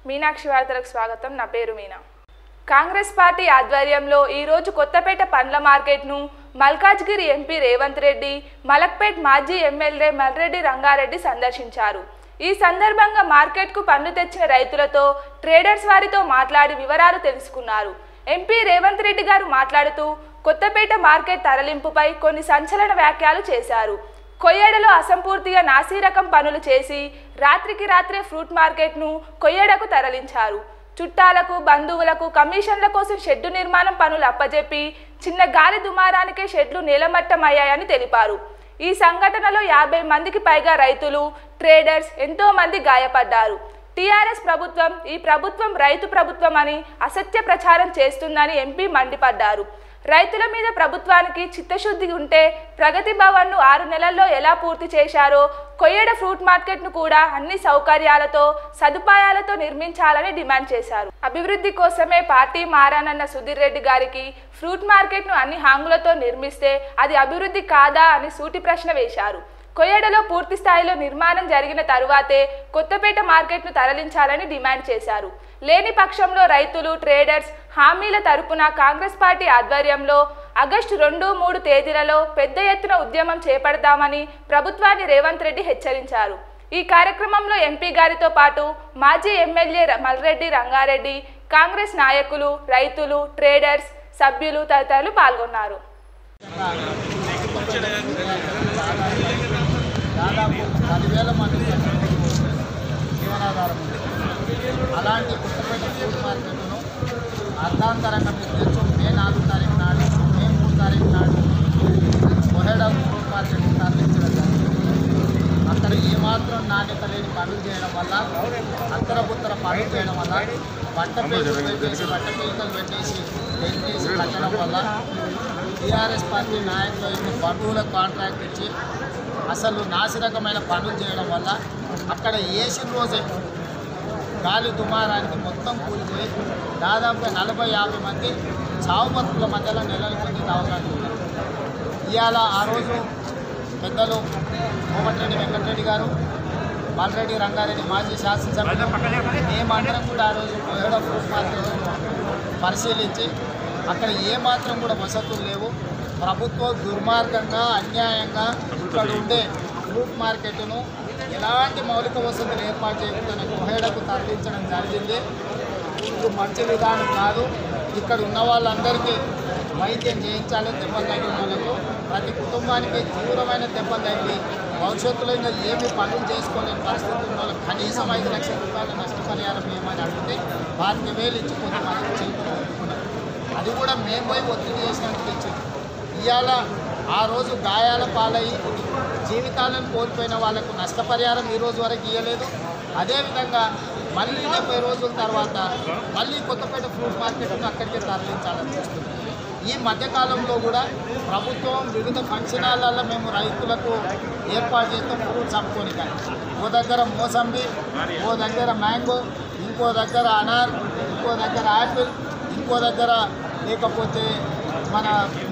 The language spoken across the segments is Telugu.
మీనాక్షి వార్తలకు స్వాగతం నా పేరు మీనా కాంగ్రెస్ పార్టీ ఆధ్వర్యంలో ఈరోజు కొత్తపేట పండ్ల మార్కెట్ను మల్కాజ్గిరి ఎంపీ రేవంత్ రెడ్డి మలక్పేట్ మాజీ ఎమ్మెల్యే మల్రెడ్డి రంగారెడ్డి సందర్శించారు ఈ సందర్భంగా మార్కెట్కు పండ్లు తెచ్చిన రైతులతో ట్రేడర్స్ వారితో మాట్లాడి వివరాలు తెలుసుకున్నారు ఎంపీ రేవంత్ రెడ్డి గారు మాట్లాడుతూ కొత్తపేట మార్కెట్ తరలింపుపై కొన్ని సంచలన వ్యాఖ్యలు చేశారు కొయ్యడలో అసంపూర్తిగా నాసీరకం పనులు చేసి రాత్రికి రాత్రే ఫ్రూట్ మార్కెట్ను కొయ్యడకు తరలించారు చుట్టాలకు బంధువులకు కమిషన్ల కోసం షెడ్డు నిర్మాణం పనులు అప్పజెప్పి చిన్న గాలి దుమారానికే షెడ్లు నీలమట్టమయ్యాయని తెలిపారు ఈ సంఘటనలో యాభై మందికి పైగా రైతులు ట్రేడర్స్ ఎంతో మంది గాయపడ్డారు టీఆర్ఎస్ ప్రభుత్వం ఈ ప్రభుత్వం రైతు ప్రభుత్వం అని అసత్య ప్రచారం చేస్తుందని ఎంపీ మండిపడ్డారు రైతుల మీద ప్రభుత్వానికి చిత్తశుద్ధి ఉంటే ప్రగతి భవన్ను ఆరు నెలల్లో ఎలా పూర్తి చేశారో కొయ్యడ ఫ్రూట్ మార్కెట్ను కూడా అన్ని సౌకర్యాలతో సదుపాయాలతో నిర్మించాలని డిమాండ్ చేశారు అభివృద్ధి కోసమే పార్టీ మారానన్న సుధీర్ రెడ్డి గారికి ఫ్రూట్ మార్కెట్ను అన్ని హాంగులతో నిర్మిస్తే అది అభివృద్ధి కాదా అని సూటి ప్రశ్న వేశారు కొయ్యడలో పూర్తి స్థాయిలో నిర్మాణం జరిగిన తరువాతే కొత్తపేట మార్కెట్ను తరలించాలని డిమాండ్ చేశారు లేని పక్షంలో రైతులు ట్రేడర్స్ హామీల తరపున కాంగ్రెస్ పార్టీ ఆధ్వర్యంలో ఆగస్టు రెండు మూడు తేదీలలో పెద్ద ఎత్తున ఉద్యమం చేపడతామని ప్రభుత్వాన్ని రేవంత్ రెడ్డి హెచ్చరించారు ఈ కార్యక్రమంలో ఎంపీ గారితో పాటు మాజీ ఎమ్మెల్యే ర- మల్రెడ్డి రంగారెడ్డి కాంగ్రెస్ నాయకులు రైతులు ట్రేడర్స్ సభ్యులు తదితరులు పాల్గొన్నారు దాదాపు పదివేల మంది జీవనాధారం ఉంది అలాంటి కొత్తపేట ఫుడ్ మార్కెట్ను అర్ధాంతరంగా మీకు తెలుసు మే నాలుగు తారీఖు నాడు మే మూడు తారీఖు నాడు మొహేడా ఫుడ్ మార్కెట్ తరలించడం జరిగింది అక్కడ ఏమాత్రం నాణ్యత లేని పనులు చేయడం వల్ల అంతరపుత్తర పనులు చేయడం వల్ల బట్ట పేజీలు పెట్టేసి బట్ట పీకలు పెట్టేసి పెట్టేసి కట్టడం వల్ల టీఆర్ఎస్ పార్టీ నాయకులు బంధువులకు కాంట్రాక్ట్ ఇచ్చి అసలు నాసిరకమైన పనులు చేయడం వల్ల అక్కడ వేసిన రోజే గాలి దుమారానికి మొత్తం కూలిపోయి దాదాపుగా నలభై యాభై మంది చావు బతుకుల మధ్యలో నెలల కొద్ది అవకాశం ఉన్నారు ఇవాళ ఆ రోజు పెద్దలు కోమటిరెడ్డి వెంకటరెడ్డి గారు బాలరెడ్డి రంగారెడ్డి మాజీ శాసనసభ్యులు మేమందరం కూడా ఆ రోజు కోహెడ ఫ్రూట్ మార్కెట్ పరిశీలించి అక్కడ ఏమాత్రం కూడా వసతులు లేవు ప్రభుత్వం దుర్మార్గంగా అన్యాయంగా ఇక్కడ ఉండే ఫ్రూట్ మార్కెట్ను ఎలాంటి మౌలిక వసతులు ఏర్పాటు చేయకుండా కోహేడకు తరలించడం జరిగింది ఇది మంచి విధానం కాదు ఇక్కడ ఉన్న వాళ్ళందరికీ వైద్యం చేయించాలి దెబ్బలు తగిలిన వాళ్ళకు ప్రతి కుటుంబానికి తీవ్రమైన దెబ్బలు తగిలి భవిష్యత్తులో ఇంకా ఏమి పనులు చేసుకోలేని పరిస్థితి ఉన్న వాళ్ళకి కనీసం ఐదు లక్షల రూపాయల నష్టపరిహారం ఏమని అడిగితే పాతిక వేలు ఇచ్చి కొంతమందికి చేతులు కొట్టుకున్నారు అది కూడా మేము పోయి ఒత్తిడి చేసినందుకు ఇచ్చింది ఇవాళ ఆ రోజు గాయాల పాలయ్యి జీవితాలను కోల్పోయిన వాళ్ళకు నష్టపరిహారం ఈ రోజు వరకు ఇవ్వలేదు అదేవిధంగా మళ్ళీ డెబ్బై రోజుల తర్వాత మళ్ళీ కొత్తపేట ఫ్రూట్ మార్కెట్ను అక్కడికే తరలించాలని చూస్తుంది ఈ మధ్యకాలంలో కూడా ప్రభుత్వం వివిధ ఫంక్షన్ హాళ్ళల్లో మేము రైతులకు ఏర్పాటు చేస్తాం ఫ్రూట్స్ అమ్ముకొని కానీ ఓ దగ్గర మోసంబి ఓ దగ్గర మ్యాంగో ఇంకో దగ్గర అనార్ ఇంకో దగ్గర యాపిల్ ఇంకో దగ్గర లేకపోతే మన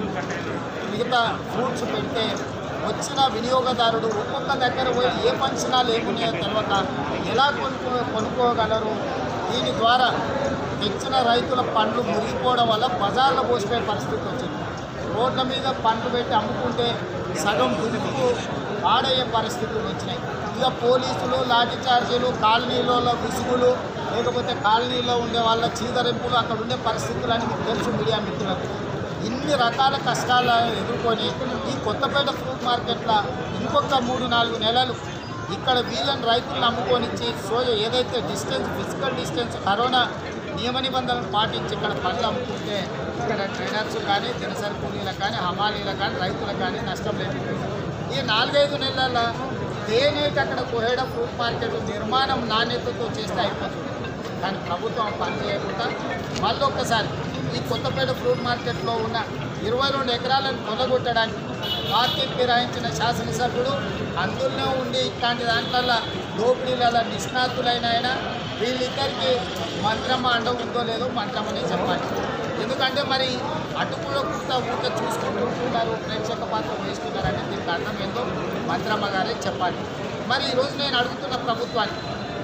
మిగతా ఫ్రూట్స్ పెడితే వచ్చిన వినియోగదారుడు ఒక్కొక్క దగ్గర పోయి ఏ ఫంక్షనాలు ఏమున్నాయో తెలియక ఎలా కొనుక్కో కొనుక్కోగలరు దీని ద్వారా తెచ్చిన రైతుల పండ్లు మురిగిపోవడం వల్ల బజార్లో పోసిపోయే పరిస్థితి వచ్చింది రోడ్ల మీద పండ్లు పెట్టి అమ్ముకుంటే సగం దుడుకు పాడయ్యే పరిస్థితులు వచ్చినాయి ఇక పోలీసులు లాఠీ చార్జీలు కాలనీలలో విసుగులు లేకపోతే కాలనీలో ఉండే వాళ్ళ చీదరింపులు అక్కడ ఉండే పరిస్థితులు అని మీకు తెలుసు మీడియా మిత్రులకు ఇన్ని రకాల కష్టాలు ఎదుర్కొని ఈ కొత్తపేట ఫ్రూట్ మార్కెట్లో ఇంకొక మూడు నాలుగు నెలలు ఇక్కడ వీళ్ళని రైతులను అమ్ముకొనిచ్చి సో ఏదైతే డిస్టెన్స్ ఫిజికల్ డిస్టెన్స్ కరోనా నియమ నిబంధనలు పాటించి ఇక్కడ పండ్లు అమ్ముకుంటే ఇక్కడ ట్రేడర్స్ కానీ దినసరి కూలీలకు కానీ హమాలీలకు కానీ రైతులకు కానీ నష్టం లేదు ఈ నాలుగైదు నెలల దేనేటి అక్కడ కోహేడ ఫ్రూట్ మార్కెట్ నిర్మాణం నాణ్యతతో చేస్తే అయిపోతుంది కానీ ప్రభుత్వం ఆ పని చేయకుండా మళ్ళీ ఒక్కసారి ఈ కొత్తపేట ఫ్రూట్ మార్కెట్లో ఉన్న ఇరవై రెండు ఎకరాలను కొనగొట్టడానికి పార్టీ ఫిరాయించిన శాసనసభ్యుడు అందులోనే ఉండి ఇట్లాంటి దాంట్లలో దోపిడీలలో నిష్ణాతులైన ఆయన వీళ్ళిద్దరికి మంత్రమ అండ ఉందో లేదో మంత్రమనే చెప్పాలి ఎందుకంటే మరి అటు కూడా కూడా ఊరికే చూసుకుంటూ ఉంటున్నారు ప్రేక్షక పాత్ర వేస్తున్నారంటే దీనికి అర్థం ఏందో మంత్రమ్మ గారే చెప్పాలి మరి ఈరోజు నేను అడుగుతున్న ప్రభుత్వాన్ని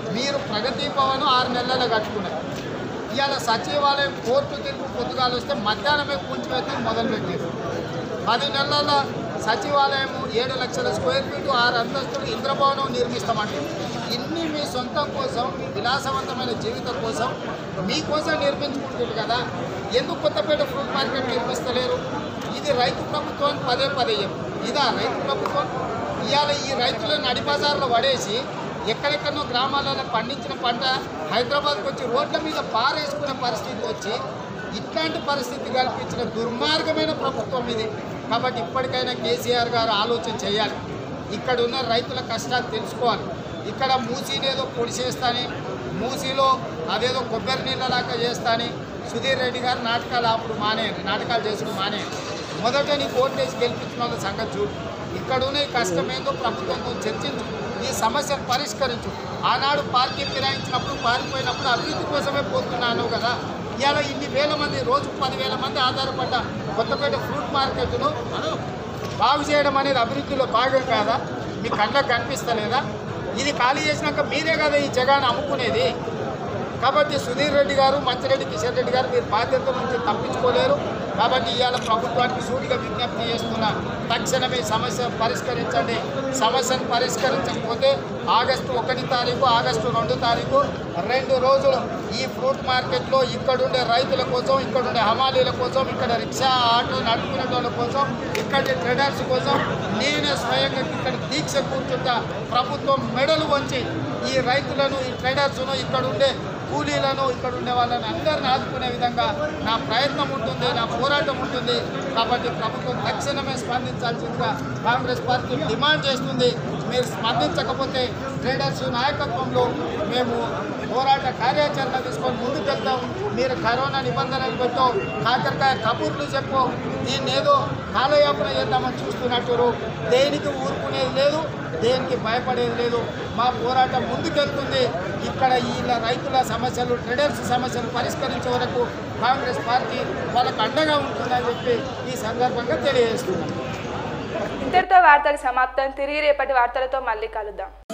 మీరు ప్రగతి భవన్ ఆరు నెలలు కట్టుకున్నారు ఇవాళ సచివాలయం కోర్టు తీర్పు పొద్దుగాలు వస్తే మధ్యాహ్నమే కూల్చిపెట్టి మొదలుపెట్టారు పది నెలల సచివాలయం ఏడు లక్షల స్క్వేర్ ఫీట్ ఆరు అంతస్తులు ఇంద్రభవనం నిర్మిస్తామంటే ఇన్ని మీ సొంతం కోసం మీ విలాసవంతమైన జీవితం కోసం మీకోసం నిర్మించుకుంటుంది కదా ఎందుకు కొత్తపేట ఫ్రూట్ మార్కెట్ నిర్మిస్తలేరు ఇది రైతు ప్రభుత్వం అని పదే పదే చెప్పు ఇదా రైతు ప్రభుత్వం ఇవాళ ఈ రైతులను నడి బజార్లో పడేసి ఎక్కడెక్కడో గ్రామాలలో పండించిన పంట హైదరాబాద్కి వచ్చి రోడ్ల మీద పారేసుకునే పరిస్థితి వచ్చి ఇట్లాంటి పరిస్థితి కల్పించిన దుర్మార్గమైన ప్రభుత్వం ఇది కాబట్టి ఇప్పటికైనా కేసీఆర్ గారు ఆలోచన చేయాలి ఇక్కడ ఉన్న రైతుల కష్టాలు తెలుసుకోవాలి ఇక్కడ మూసీనేదో పొడి చేస్తాని మూసీలో అదేదో కొబ్బరి నీళ్ళలాగా చేస్తాని సుధీర్ రెడ్డి గారు నాటకాలు అప్పుడు మానేయండి నాటకాలు చేసుకుని మానేయండి మొదట నీకు ఓట్లేసి గెలిపించిన వాళ్ళ సంగతి చూడు ఇక్కడ ఉన్న ఈ కష్టం ఏందో ప్రభుత్వంతో చర్చించు ఈ సమస్యను పరిష్కరించు ఆనాడు పార్టీ ఫిరాయించినప్పుడు పారిపోయినప్పుడు అభివృద్ధి కోసమే పోతున్నాను కదా ఇవాళ ఇన్ని వేల మంది రోజు పదివేల మంది ఆధారపడ్డ కొత్తపేట ఫ్రూట్ మార్కెట్ను బాగు చేయడం అనేది అభివృద్ధిలో భాగం కాదా మీ కళ్ళకు కనిపిస్తలేదా ఇది ఖాళీ చేసినాక మీరే కదా ఈ జగాన్ని అమ్ముకునేది కాబట్టి సుధీర్ రెడ్డి గారు మంచిరెడ్డి కిషన్ రెడ్డి గారు మీరు బాధ్యత నుంచి తప్పించుకోలేరు కాబట్టి ఇవాళ ప్రభుత్వానికి సూటిగా విజ్ఞప్తి చేస్తున్నా తక్షణమే సమస్య పరిష్కరించండి సమస్యను పరిష్కరించకపోతే ఆగస్టు ఒకటి తారీఖు ఆగస్టు రెండు తారీఖు రెండు రోజులు ఈ ఫ్రూట్ మార్కెట్లో ఇక్కడుండే రైతుల కోసం ఇక్కడుండే హమాలీల కోసం ఇక్కడ రిక్షా ఆటో నడుపుకునే వాళ్ళ కోసం ఇక్కడి ట్రేడర్స్ కోసం నేనే స్వయంగా ఇక్కడ దీక్ష కూర్చుంటా ప్రభుత్వం మెడలు వంచి ఈ రైతులను ఈ ట్రేడర్స్ను ఇక్కడ ఉండే కూలీలను ఇక్కడ ఉండే వాళ్ళని అందరిని ఆదుకునే విధంగా నా ప్రయత్నం ఉంటుంది నా పోరాటం ఉంటుంది కాబట్టి ప్రభుత్వం తక్షణమే స్పందించాల్సిందిగా కాంగ్రెస్ పార్టీ డిమాండ్ చేస్తుంది మీరు స్పందించకపోతే ట్రేడర్స్ నాయకత్వంలో మేము పోరాట కార్యాచరణ తీసుకొని ముందుకెళ్తాం మీరు కరోనా నిబంధనలు పెట్టో కాకరకాయ కబుర్లు చెప్పో దీన్ని ఏదో కాలయాపన చేద్దామని చూస్తున్నట్టు దేనికి ఊరుకునేది లేదు దేనికి భయపడేది లేదు మా పోరాటం ముందుకెళ్తుంది ఇక్కడ ఈ రైతుల సమస్యలు ట్రేడర్స్ సమస్యలు పరిష్కరించే వరకు కాంగ్రెస్ పార్టీ వాళ్ళకు అండగా ఉంటుందని చెప్పి ఈ సందర్భంగా తెలియజేస్తున్నాం ఇంతటితో వార్తలు సమాప్తం తిరిగి రేపటి వార్తలతో మళ్ళీ కలుద్దాం